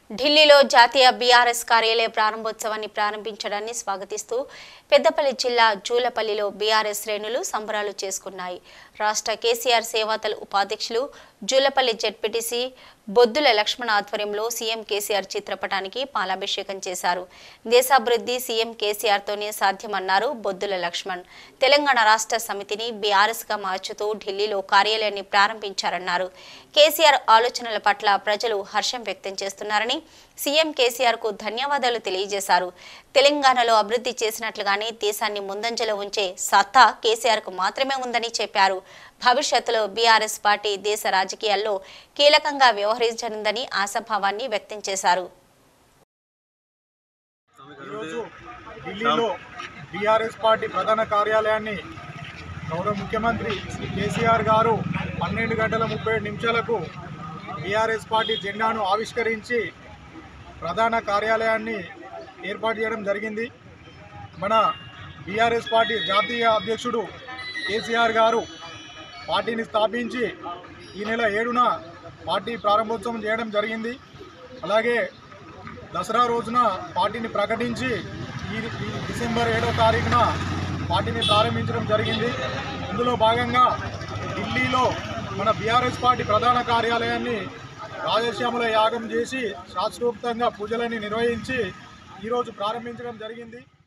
ఢిల్లీలో జాతీయ బీఆర్ఎస్ కార్యాలయ ప్రారంభోత్సవాన్ని ప్రారంభించడాన్ని స్వాగతిస్తూ పెద్దపల్లి జిల్లా జూలపల్లిలో బీఆర్ఎస్ శ్రేణులు సంబరాలు చేసుకున్నాయి రాష్ట్ర కేసీఆర్ సేవాదల్ ఉపాధ్యక్షులు జూలపల్లి జెడ్పీటీసీ బొద్దుల లక్ష్మణ ఆధ్వర్యంలో సీఎం కేసీఆర్ చిత్రపటానికి పాలాభిషేకం చేశారు దేశాభివృద్ధి సీఎం కేసీఆర్తోనే సాధ్యమన్నారు బొద్దుల లక్ష్మణ్ తెలంగాణ రాష్ట్ర సమితిని బీఆర్ఎస్గా మార్చుతూ ఢిల్లీలో కార్యాలయాన్ని ప్రారంభించారన్నారు కేసీఆర్ ఆలోచనల పట్ల ప్రజలు హర్షం వ్యక్తం చేస్తున్నారని సీఎం కేసీఆర్ కు ధన్యవాదాలు తెలియజేశారు తెలంగాణలో అభివృద్ధి చేసినట్లుగానే దేశాన్ని ముందంజలో ఉంచే సత్తా కేసీఆర్ కు మాత్రమే ఉందని చెప్పారు భవిష్యత్తులో బీఆర్ఎస్ పార్టీ దేశ రాజకీయాల్లో కీలకంగా వ్యవహరించనుందని ఆశాభావాన్ని వ్యక్తం చేశారు ఈరోజు ఢిల్లీలో బీఆర్ఎస్ పార్టీ ప్రధాన కార్యాలయాన్ని గౌరవ ముఖ్యమంత్రి శ్రీ కేసీఆర్ గారు పన్నెండు గంటల ముప్పై ఏడు నిమిషాలకు బీఆర్ఎస్ పార్టీ జెండాను ఆవిష్కరించి ప్రధాన కార్యాలయాన్ని ఏర్పాటు చేయడం జరిగింది మన బీఆర్ఎస్ పార్టీ జాతీయ అధ్యక్షుడు కేసీఆర్ గారు పార్టీని స్థాపించి ఈ నెల ఏడున పార్టీ ప్రారంభోత్సవం చేయడం జరిగింది అలాగే దసరా రోజున పార్టీని ప్రకటించి ఈ ఈ డిసెంబర్ ఏడో తారీఖున పార్టీని ప్రారంభించడం జరిగింది ఇందులో భాగంగా ఢిల్లీలో మన బీఆర్ఎస్ పార్టీ ప్రధాన కార్యాలయాన్ని రాజశ్యామల యాగం చేసి శాస్త్రోక్తంగా పూజలని నిర్వహించి ఈరోజు ప్రారంభించడం జరిగింది